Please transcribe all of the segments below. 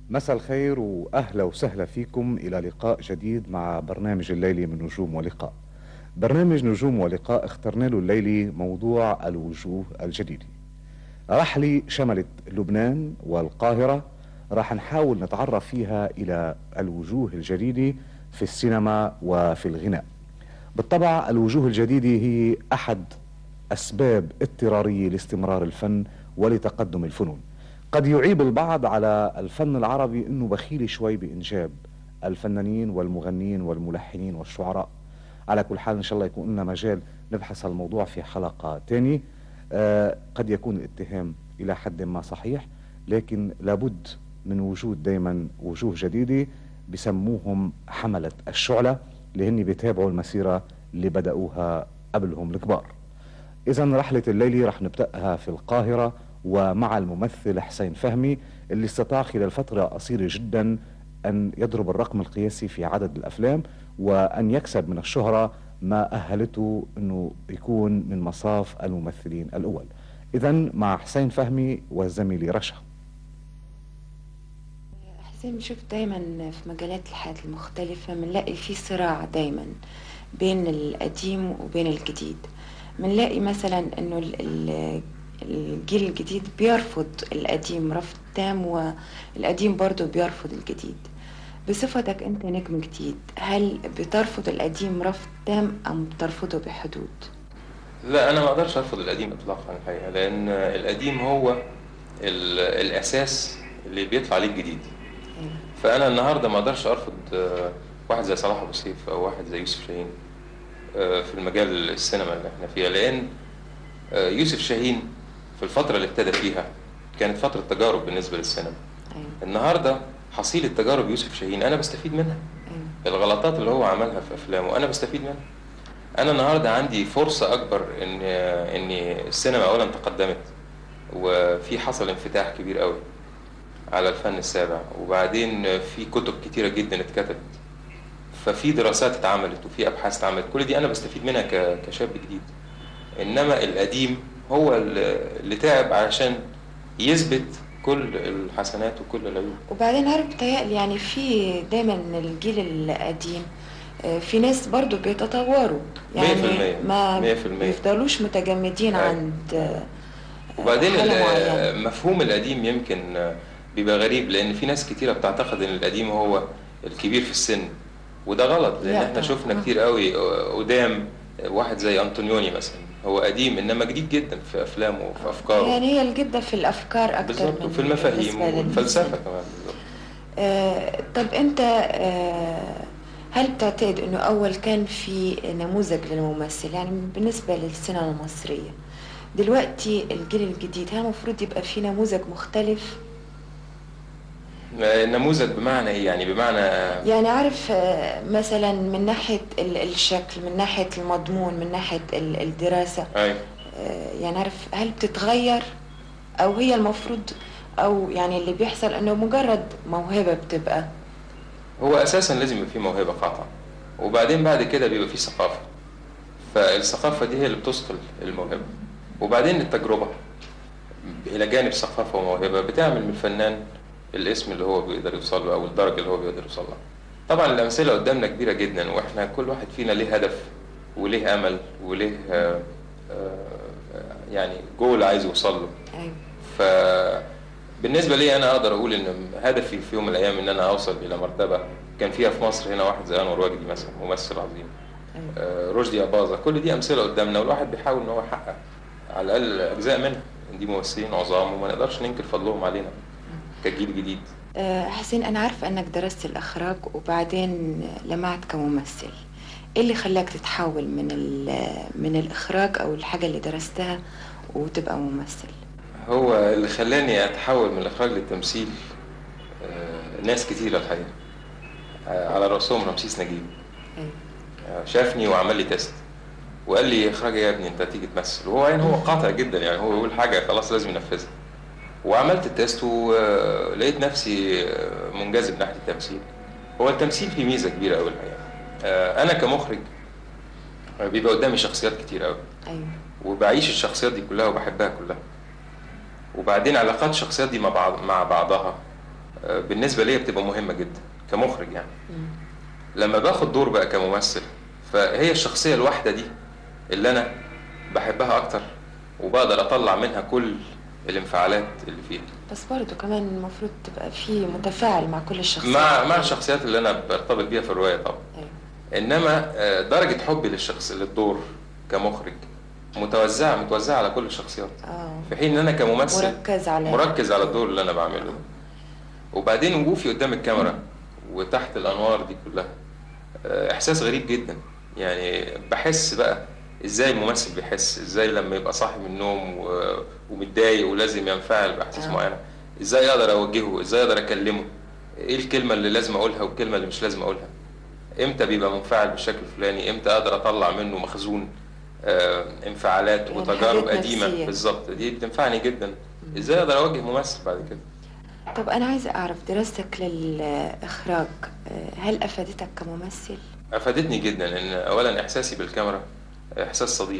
مساء الخير واهلا وسهلا فيكم الى لقاء جديد مع برنامج الليلي من نجوم ولقاء. برنامج نجوم ولقاء اخترنا له الليلي موضوع الوجوه الجديده. رحلة شملت لبنان والقاهرة راح نحاول نتعرف فيها إلى الوجوه الجديدة في السينما وفي الغناء بالطبع الوجوه الجديدة هي أحد أسباب اضطرارية لاستمرار الفن ولتقدم الفنون قد يعيب البعض على الفن العربي أنه بخيل شوي بإنجاب الفنانين والمغنيين والملحنين والشعراء على كل حال إن شاء الله يكون لنا مجال نبحث الموضوع في حلقة تانية آه قد يكون الاتهام إلى حد ما صحيح لكن لابد من وجود دايما وجوه جديدة بسموهم حملة الشعلة اللي هن بيتابعوا المسيرة اللي بدأوها قبلهم الكبار إذا رحلة الليلة رح نبدأها في القاهرة ومع الممثل حسين فهمي اللي استطاع خلال فترة قصيرة جدا أن يضرب الرقم القياسي في عدد الأفلام وأن يكسب من الشهرة ما أهلته أنه يكون من مصاف الممثلين الأول إذا مع حسين فهمي والزميل رشا حسين بنشوف دايما في مجالات الحياة المختلفة بنلاقي في صراع دايما بين القديم وبين الجديد بنلاقي مثلا انه ال- ال- الجيل الجديد بيرفض القديم رفض تام والقديم برضه بيرفض الجديد بصفتك انت نجم جديد هل بترفض القديم رفض تام ام بترفضه بحدود لا انا ما اقدرش ارفض القديم اطلاقا الحقيقه لان القديم هو ال- الاساس اللي بيطلع عليه الجديد فانا النهارده ما اقدرش ارفض آه، واحد زي صلاح ابو سيف او واحد زي يوسف شاهين آه، في المجال السينما اللي احنا فيها لان آه، يوسف شاهين في الفتره اللي ابتدى فيها كانت فتره تجارب بالنسبه للسينما ايوه النهارده حصيله تجارب يوسف شاهين انا بستفيد منها ايوه الغلطات اللي هو عملها في افلامه انا بستفيد منها انا النهارده عندي فرصه اكبر ان ان السينما اولا تقدمت وفي حصل انفتاح كبير قوي على الفن السابع وبعدين في كتب كتيره جدا اتكتبت ففي دراسات اتعملت وفي ابحاث اتعملت كل دي انا بستفيد منها ك- كشاب جديد انما القديم هو اللي اللي تعب عشان يثبت كل الحسنات وكل العيوب وبعدين عارف بتهيألي يعني في دايما الجيل القديم آه، في ناس برضو بيتطوروا يعني 100% ما 100%. بيفضلوش متجمدين أيوة. عند آه، وبعدين حالة ال- معينة. مفهوم القديم يمكن بيبقى غريب لان في ناس كتيره بتعتقد ان القديم هو الكبير في السن وده غلط لان لا احنا طبعا. شفنا كتير قوي قدام واحد زي انطونيوني مثلا هو قديم انما جديد جدا في افلامه وفي افكاره يعني هي الجدة في الأفكار أكتر بالظبط من وفي المفاهيم بالنسبة والفلسفه للسن. كمان بالظبط آه، طب أنت آه، هل بتعتقد أنه أول كان في نموذج للممثل يعني بالنسبة للسينما المصرية دلوقتي الجيل الجديد هل المفروض يبقى في نموذج مختلف نموذج بمعنى ايه يعني بمعنى يعني عارف آه، مثلا من ناحية ال- الشكل من ناحية المضمون من ناحية ال- الدراسة ايوه آه، يعني عارف هل بتتغير أو هي المفروض أو يعني اللي بيحصل أنه مجرد موهبة بتبقى هو اساسا لازم يبقى فيه موهبه قاطعه وبعدين بعد كده بيبقى فيه ثقافه فالثقافه دي هي اللي بتثقل الموهبه وبعدين التجربه الى جانب ثقافه وموهبه بتعمل من الفنان الاسم اللي هو بيقدر يوصل له او الدرجه اللي هو بيقدر يوصل لها طبعا الامثله قدامنا كبيره جدا واحنا كل واحد فينا ليه هدف وليه امل وليه آه، آه، يعني جول عايز يوصل له أيوة. فبالنسبه لي انا اقدر اقول ان هدفي في يوم من الايام ان انا اوصل الى مرتبه كان فيها في مصر هنا واحد زي انور وجدي مثلا ممثل عظيم أيوة. آه، رشدي اباظه كل دي امثله قدامنا والواحد بيحاول ان هو يحقق على الاقل اجزاء منها دي ممثلين عظام وما نقدرش ننكر فضلهم علينا كجيل جديد آه، حسين أنا عارفة أنك درست الإخراج وبعدين لمعت كممثل إيه اللي خلاك تتحول من ال- من الإخراج أو الحاجة اللي درستها وتبقى ممثل؟ هو اللي خلاني اتحول من الاخراج للتمثيل آه، ناس كتيره الحقيقه آه، على راسهم رمسيس نجيب أيوة. آه، شافني وعمل لي تيست وقال لي اخراج إيه يا ابني انت تيجي تمثل وهو يعني هو قاطع جدا يعني هو يقول حاجه خلاص لازم ينفذها وعملت التيست ولقيت نفسي آه، منجذب ناحيه التمثيل هو التمثيل فيه ميزه كبيره قوي الحقيقه آه، انا كمخرج آه، بيبقى قدامي شخصيات كتير قوي أيوة وبعيش الشخصيات دي كلها وبحبها كلها وبعدين علاقات الشخصيات دي مع بعض مع بعضها آه، بالنسبه ليا بتبقى مهمه جدا كمخرج يعني لما باخد دور بقى كممثل فهي الشخصيه الواحده دي اللي انا بحبها اكتر وبقدر اطلع منها كل الانفعالات اللي فيها بس برضه كمان المفروض تبقى في متفاعل مع كل الشخصيات مع مع الشخصيات اللي انا برتبط بيها في الروايه طبعا أيوة. انما آه، درجه حبي للشخص للدور كمخرج متوزعه متوزعه على كل الشخصيات اه في حين ان انا كممثل مركز على مركز على الدور اللي انا بعمله ده وبعدين وقوفي قدام الكاميرا وتحت الانوار دي كلها آه، احساس غريب جدا يعني بحس بقى ازاي الممثل بيحس ازاي لما يبقى صاحي من النوم و- ومتضايق ولازم ينفعل باحاسيس آه. معينه ازاي اقدر اوجهه ازاي اقدر اكلمه ايه الكلمه اللي لازم اقولها والكلمه اللي مش لازم اقولها امتى بيبقى منفعل بالشكل الفلاني امتى اقدر اطلع منه مخزون آه، انفعالات يعني وتجارب حاجات قديمه نفسية. بالظبط دي بتنفعني جدا ازاي اقدر اوجه ممثل بعد كده طب أنا عايزة أعرف دراستك للإخراج آه، هل أفادتك كممثل؟ افادتني جدا لان اولا احساسي بالكاميرا احساس صديق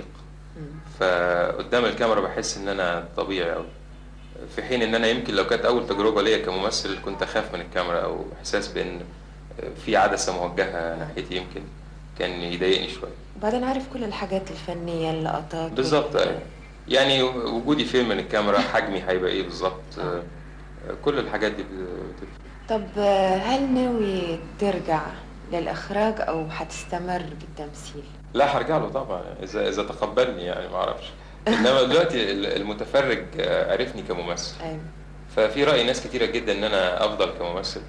فقدام الكاميرا بحس ان انا طبيعي قوي في حين ان انا يمكن لو كانت اول تجربه ليا كممثل كنت اخاف من الكاميرا او احساس بان في عدسه موجهه ناحيتي يمكن كان يضايقني شويه وبعدين عارف كل الحاجات الفنية اللقطات بالظبط وال- أيوة. يعني وجودي فين من الكاميرا حجمي هيبقى ايه بالظبط آه. كل الحاجات دي بتفرق طب آه، هل ناوي ترجع للإخراج أو هتستمر بالتمثيل؟ لا هرجع له طبعا اذا اذا تقبلني يعني ما اعرفش انما دلوقتي المتفرج عرفني كممثل أيوة. ففي راي ناس كتيره جدا ان انا افضل كممثل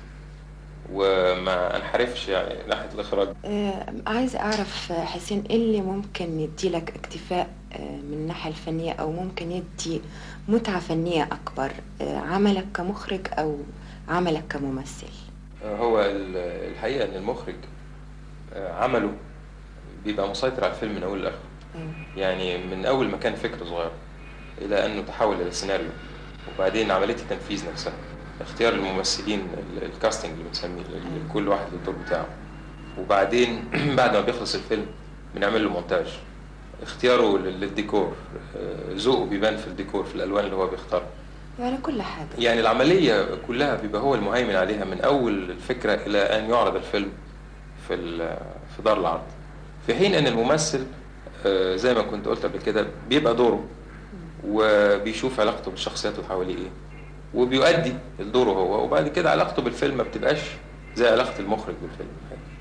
وما انحرفش يعني ناحيه الاخراج آه، عايزة أعرف آه، حسين إيه اللي ممكن يديلك اكتفاء آه، من الناحية الفنية أو ممكن يدي متعة فنية أكبر آه، عملك كمخرج أو عملك كممثل هو ال- الحقيقه ان المخرج عمله بيبقى مسيطر على الفيلم من اوله لاخره أيوة. يعني من اول ما كان فكره صغيره الى انه تحول الى سيناريو وبعدين عمليه التنفيذ نفسها اختيار الممثلين ال- الكاستنج اللي بنسميه ال- كل واحد للدور بتاعه وبعدين بعد ما بيخلص الفيلم بنعمل له مونتاج اختياره لل- للديكور آه، ذوقه بيبان في الديكور في الالوان اللي هو بيختارها يعني كل حاجة يعني العملية كلها بيبقى هو المهيمن عليها من أول الفكرة إلى أن يعرض الفيلم في ال- في دار العرض في حين أن الممثل آه، زي ما كنت قلت قبل كده بيبقى دوره وبيشوف علاقته بالشخصيات اللي حواليه إيه وبيؤدي دوره هو وبعد كده علاقته بالفيلم ما بتبقاش زي علاقة المخرج بالفيلم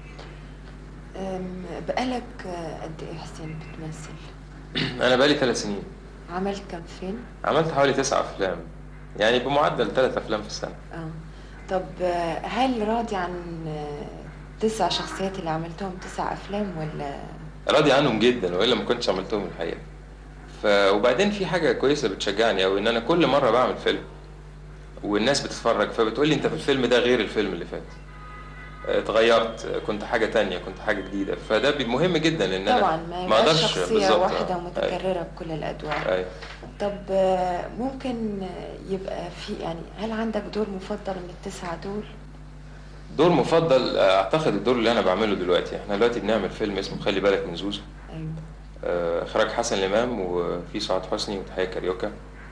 أم، بقالك آه، قد إيه حسين بتمثل؟ أنا بقالي ثلاث سنين عملت كم فيلم؟ عملت حوالي تسع أفلام يعني بمعدل ثلاث أفلام في السنة آه. طب آه، هل راضي عن آه، تسع شخصيات اللي عملتهم تسع أفلام ولا راضي عنهم جدا والا ما كنتش عملتهم الحقيقه ف وبعدين في حاجه كويسه بتشجعني قوي ان انا كل مره بعمل فيلم والناس بتتفرج فبتقول لي انت في الفيلم ده غير الفيلم اللي فات آه، اتغيرت آه، كنت حاجه تانية كنت حاجه جديده فده بي- مهم جدا ان انا طبعا ما يبقاش اقدرش شخصية بالظبط، واحدة آه، متكررة بكل الأدوار أيوة. أيوة. طب آه، ممكن آه، يبقى في يعني هل عندك دور مفضل من التسعة دول؟ دور مفضل آه، اعتقد الدور اللي انا بعمله دلوقتي احنا دلوقتي بنعمل فيلم اسمه خلي بالك من زوزو أيوة. آه، اخراج حسن الامام وفي سعاد حسني وتحية كاريوكا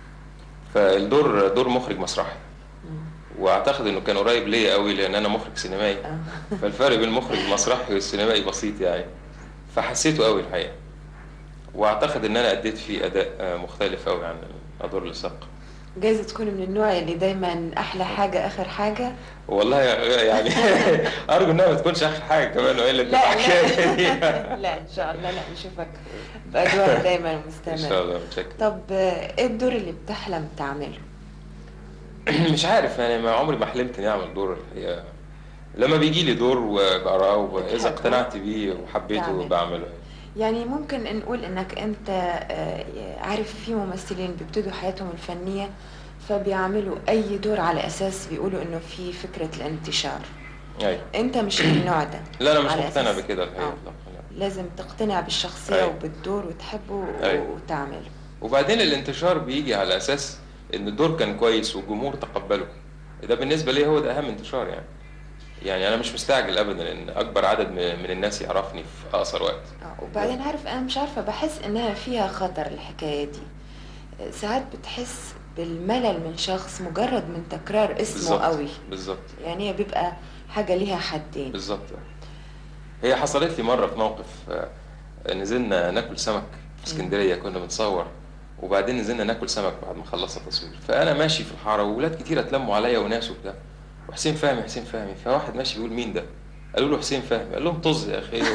فالدور دور مخرج مسرحي مم. واعتقد انه كان قريب ليا قوي لان انا مخرج سينمائي آه. فالفرق بين المخرج المسرحي والسينمائي بسيط يعني فحسيته قوي الحقيقه واعتقد ان انا اديت فيه اداء آه، مختلف قوي عن الادوار اللي سبق جايز تكون من النوع اللي دايما أحلى حاجة آخر حاجة والله يعني ارجو انها ما تكونش اخر حاجه كمان والا لا تبقى حكايه دي. لا لا إن شاء الله لا نشوفك بأدوار دايما ان شاء مستمرة الله متشكر طب آه، إيه الدور اللي بتحلم تعمله؟ مش عارف يعني ما عمري ما حلمت اني اعمل دور الحقيقه لما بيجي لي دور وبقراه واذا بتحبه؟ اقتنعت بيه وحبيته تعمل. بعمله يعني ممكن نقول انك انت آه، عارف في ممثلين بيبتدوا حياتهم الفنية فبيعملوا اي دور على اساس بيقولوا انه في فكرة الانتشار ايوه انت مش من النوع ده لا انا مش على مقتنع أساس- بكده الحقيقه آه. إطلاقاً، لا. لازم تقتنع بالشخصية أيوة. وبالدور وتحبه أيوة. وتعمله وبعدين الانتشار بيجي على اساس ان الدور كان كويس والجمهور تقبله ده بالنسبه لي هو ده اهم انتشار يعني يعني انا مش مستعجل ابدا ان اكبر عدد من من الناس يعرفني في اقصر وقت آه، وبعدين عارف انا مش عارفة بحس انها فيها خطر الحكاية دي آه، ساعات بتحس بالملل من شخص مجرد من تكرار اسمه بالظبط قوي بالظبط يعني هي بيبقى حاجة ليها حدين بالظبط هي حصلت لي مره في موقف آه، نزلنا ناكل سمك في اسكندريه كنا بنصور وبعدين نزلنا ناكل سمك بعد ما خلصنا تصوير فانا ماشي في الحاره وولاد كتير اتلموا عليا وناس وبتاع وحسين فهمي حسين فهمي فواحد ماشي يقول مين ده قالوا له حسين فهمي قال لهم طز يا اخي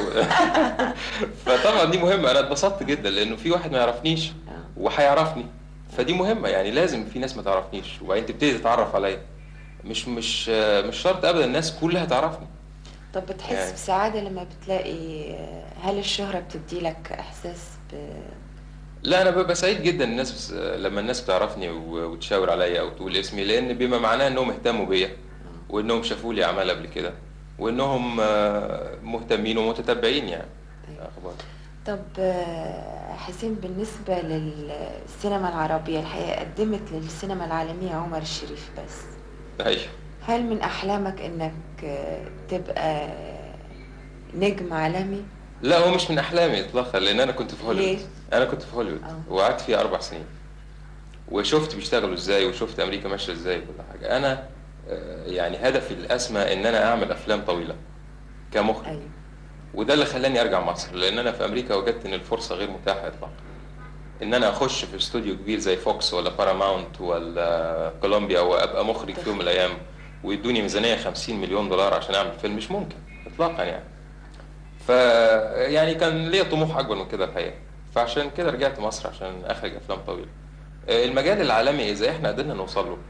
فطبعا دي مهمه انا اتبسطت جدا لانه في واحد ما يعرفنيش آه. وهيعرفني فدي مهمه يعني لازم في ناس ما تعرفنيش وبعدين تبتدي تتعرف عليا مش مش آه، مش شرط ابدا الناس كلها تعرفني طب بتحس يعني- بسعادة لما بتلاقي هل الشهرة بتدي لك إحساس ب... لا انا ببقى سعيد جدا الناس بس لما الناس بتعرفني و- وتشاور عليا او تقول اسمي لان بما معناه انهم اهتموا بيا وانهم شافوا لي اعمال قبل كده وانهم آه، مهتمين ومتتبعين يعني أيوة. اخبار طب آه، حسين بالنسبة للسينما العربية الحقيقة قدمت للسينما العالمية عمر الشريف بس ايوه هل من أحلامك إنك آه، تبقى نجم عالمي؟ لا هو مش من احلامي اطلاقا لان انا كنت في هوليوود ليه؟ انا كنت في هوليوود آه. وقعدت فيها اربع سنين وشفت بيشتغلوا ازاي وشفت امريكا ماشيه ازاي وكل حاجه انا آه، يعني هدفي الاسمى ان انا اعمل افلام طويله كمخرج أيوة وده اللي خلاني ارجع مصر لان انا في امريكا وجدت ان الفرصه غير متاحه اطلاقا ان انا اخش في استوديو كبير زي فوكس ولا باراماونت ولا كولومبيا وابقى مخرج في يوم من الايام ويدوني ميزانيه 50 مليون دولار عشان اعمل فيلم مش ممكن اطلاقا يعني ف يعني كان ليا طموح اكبر من كده الحقيقه فعشان كده رجعت مصر عشان اخرج افلام طويله المجال العالمي اذا احنا قدرنا نوصل له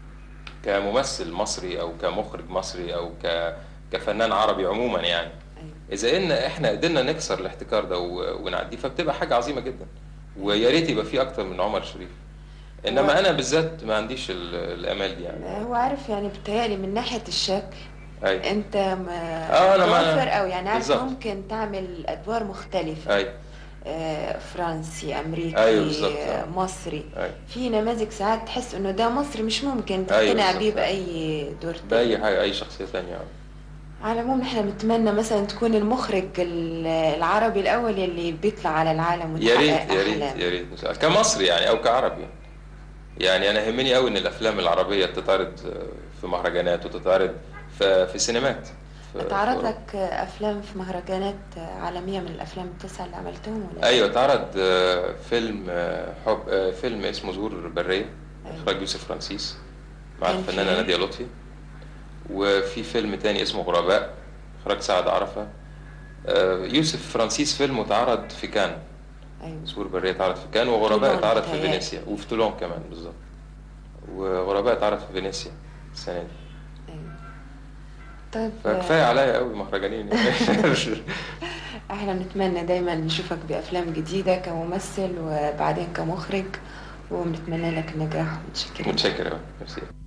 كممثل مصري او كمخرج مصري او ك كفنان عربي عموما يعني أيوة اذا ان احنا قدرنا نكسر الاحتكار ده و- ونعديه فبتبقى حاجه عظيمه جدا ويا ريت يبقى في اكتر من عمر شريف انما هو- انا بالذات ما عنديش ال- الامال دي يعني هو عارف يعني بتهيألي من ناحية الشكل اي أنت ما آه، أنا ما- متوفر أوي يعني عارف بالظبط. ممكن تعمل أدوار مختلفة اي آه، فرنسي أمريكي أيوة بالظبط، آه، آه. مصري اي في نماذج ساعات تحس إنه ده مصري مش ممكن أيوة تقتنع بالظبط، بيه آه. بأي دور تاني باي حاجه اي شخصيه ثانيه يعني. على العموم نحن بنتمنى مثلا تكون المخرج ال- العربي الأول اللي بيطلع على العالم يا ريت ويحقق يا ريت أحلام. يا ريت إن شاء الله. كمصري يعني او كعربي يعني انا يهمني قوي ان الافلام العربيه تتعرض في مهرجانات وتتعرض في في سينمات في- اتعرض في لك أفلام في مهرجانات عالمية من الأفلام التسعة اللي عملتهم ولا ايوه اتعرض آه، فيلم آه، حب آه، فيلم اسمه زهور بريه أيوة. اخراج يوسف فرانسيس مع كان الفنانه فيه؟ ناديه لطفي وفي فيلم تاني اسمه غرباء اخراج سعد عرفه آه، يوسف فرانسيس فيلم اتعرض في كان أيوة زهور بريه اتعرض في كان وغرباء تولون اتعرض في متهيألي. فينيسيا وفي تولون كمان بالظبط وغرباء اتعرض في فينيسيا السنه دي أيوة طيب فكفايه عليا قوي مهرجانين يعني. احنا بنتمنى دايما نشوفك بأفلام جديدة كممثل وبعدين كمخرج وبنتمنى لك النجاح ومتشكرين متشكر قوي ميرسي